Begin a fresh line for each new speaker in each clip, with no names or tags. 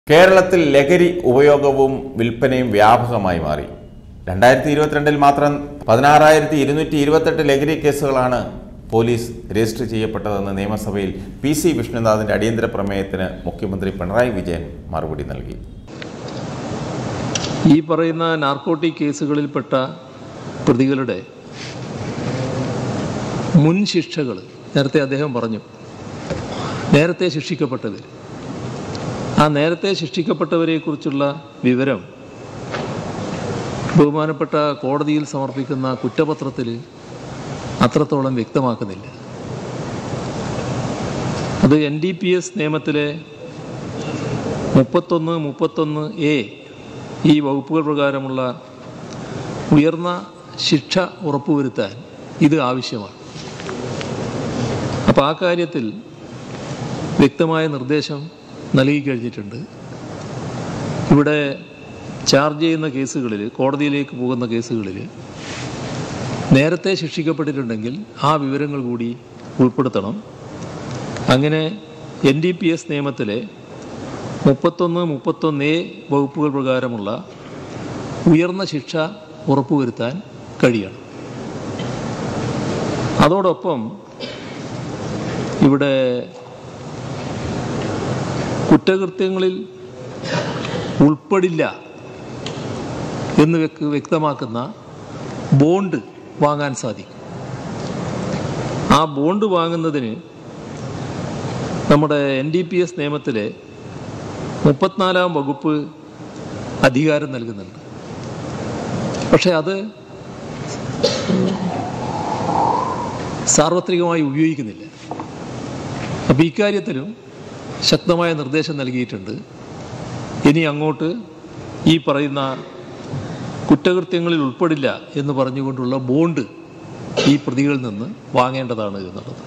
കേരളത്തിൽ ലഹരി ഉപയോഗവും വിൽപ്പനയും വ്യാപകമായി മാറി രണ്ടായിരത്തി ഇരുപത്തിരണ്ടിൽ മാത്രം പതിനാറായിരത്തി ഇരുന്നൂറ്റി ഇരുപത്തെട്ട് ലഹരി കേസുകളാണ് പോലീസ് രജിസ്റ്റർ ചെയ്യപ്പെട്ടതെന്ന് നിയമസഭയിൽ പി സി വിഷ്ണുനാഥിന്റെ അടിയന്തര പ്രമേയത്തിന് മുഖ്യമന്ത്രി പിണറായി വിജയൻ മറുപടി നൽകി
ഈ പറയുന്ന നാർക്കോട്ടിക് കേസുകളിൽപ്പെട്ട പ്രതികളുടെ മുൻ ശിക്ഷകൾ നേരത്തെ അദ്ദേഹം പറഞ്ഞു നേരത്തെ ശിക്ഷിക്കപ്പെട്ടവർ ആ നേരത്തെ ശിക്ഷിക്കപ്പെട്ടവരെക്കുറിച്ചുള്ള വിവരം ബഹുമാനപ്പെട്ട കോടതിയിൽ സമർപ്പിക്കുന്ന കുറ്റപത്രത്തിൽ അത്രത്തോളം വ്യക്തമാക്കുന്നില്ല അത് എൻ ഡി പി എസ് നിയമത്തിലെ മുപ്പത്തൊന്ന് മുപ്പത്തൊന്ന് എ ഈ വകുപ്പുകൾ പ്രകാരമുള്ള ഉയർന്ന ശിക്ഷ ഉറപ്പുവരുത്താൻ ഇത് ആവശ്യമാണ് അപ്പോൾ ആ കാര്യത്തിൽ വ്യക്തമായ നിർദ്ദേശം നൽകി കഴിഞ്ഞിട്ടുണ്ട് ഇവിടെ ചാർജ് ചെയ്യുന്ന കേസുകളിൽ കോടതിയിലേക്ക് പോകുന്ന കേസുകളിൽ നേരത്തെ ശിക്ഷിക്കപ്പെട്ടിട്ടുണ്ടെങ്കിൽ ആ വിവരങ്ങൾ കൂടി ഉൾപ്പെടുത്തണം അങ്ങനെ എൻ ഡി പി എസ് നിയമത്തിലെ മുപ്പത്തൊന്ന് മുപ്പത്തൊന്ന് എ വകുപ്പുകൾ പ്രകാരമുള്ള ഉയർന്ന ശിക്ഷ ഉറപ്പുവരുത്താൻ കഴിയണം അതോടൊപ്പം ഇവിടെ കുറ്റകൃത്യങ്ങളിൽ ഉൾപ്പെടില്ല എന്ന് വ്യക്ത- വ്യക്തമാക്കുന്ന ബോണ്ട് വാങ്ങാൻ സാധിക്കും ആ ബോണ്ട് വാങ്ങുന്നതിന് നമ്മുടെ എൻ ഡി പി എസ് നിയമത്തിലെ മുപ്പത്തിനാലാം വകുപ്പ് അധികാരം നൽകുന്നുണ്ട് പക്ഷെ അത് സാർവത്രികമായി ഉപയോഗിക്കുന്നില്ല അപ്പോൾ ഇക്കാര്യത്തിലും ശക്തമായ നിർദ്ദേശം നൽകിയിട്ടുണ്ട് ഇനി അങ്ങോട്ട് ഈ പറയുന്ന കുറ്റകൃത്യങ്ങളിൽ ഉൾപ്പെടില്ല എന്ന് പറഞ്ഞുകൊണ്ടുള്ള ബോണ്ട് ഈ പ്രതികളിൽ നിന്ന് വാങ്ങേണ്ടതാണ് എന്നുള്ളത്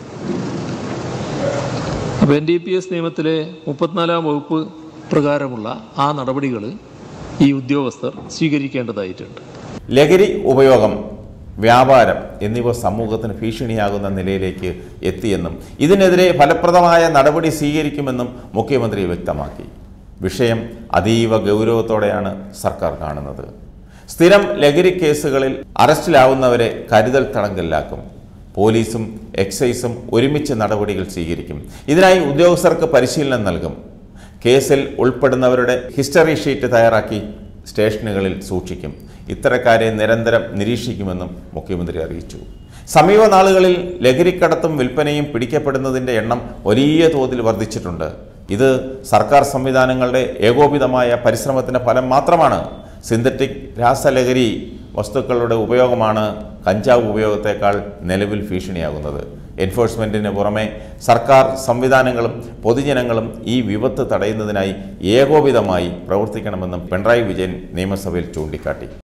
അപ്പോൾ എൻ ഡി പി എസ് നിയമത്തിലെ മുപ്പത്തിനാലാം വകുപ്പ് പ്രകാരമുള്ള ആ നടപടികൾ ഈ ഉദ്യോഗസ്ഥർ സ്വീകരിക്കേണ്ടതായിട്ടുണ്ട്
ലഹരി ഉപയോഗം വ്യാപാരം എന്നിവ സമൂഹത്തിന് ഭീഷണിയാകുന്ന നിലയിലേക്ക് എത്തിയെന്നും ഇതിനെതിരെ ഫലപ്രദമായ നടപടി സ്വീകരിക്കുമെന്നും മുഖ്യമന്ത്രി വ്യക്തമാക്കി വിഷയം അതീവ ഗൗരവത്തോടെയാണ് സർക്കാർ കാണുന്നത് സ്ഥിരം ലഹരി കേസുകളിൽ അറസ്റ്റിലാവുന്നവരെ കരുതൽ തടങ്കലിലാക്കും പോലീസും എക്സൈസും ഒരുമിച്ച് നടപടികൾ സ്വീകരിക്കും ഇതിനായി ഉദ്യോഗസ്ഥർക്ക് പരിശീലനം നൽകും കേസിൽ ഉൾപ്പെടുന്നവരുടെ ഹിസ്റ്ററി ഷീറ്റ് തയ്യാറാക്കി സ്റ്റേഷനുകളിൽ സൂക്ഷിക്കും ഇത്തരക്കാരെ നിരന്തരം നിരീക്ഷിക്കുമെന്നും മുഖ്യമന്ത്രി അറിയിച്ചു സമീപ നാളുകളിൽ ലഹരിക്കടത്തും വിൽപ്പനയും പിടിക്കപ്പെടുന്നതിൻ്റെ എണ്ണം വലിയ തോതിൽ വർദ്ധിച്ചിട്ടുണ്ട് ഇത് സർക്കാർ സംവിധാനങ്ങളുടെ ഏകോപിതമായ പരിശ്രമത്തിൻ്റെ ഫലം മാത്രമാണ് സിന്തറ്റിക് രാസലഹരി വസ്തുക്കളുടെ ഉപയോഗമാണ് കഞ്ചാവ് ഉപയോഗത്തേക്കാൾ നിലവിൽ ഭീഷണിയാകുന്നത് എൻഫോഴ്സ്മെൻറ്റിന് പുറമെ സർക്കാർ സംവിധാനങ്ങളും പൊതുജനങ്ങളും ഈ വിപത്ത് തടയുന്നതിനായി ഏകോപിതമായി പ്രവർത്തിക്കണമെന്നും പിണറായി വിജയൻ നിയമസഭയിൽ ചൂണ്ടിക്കാട്ടി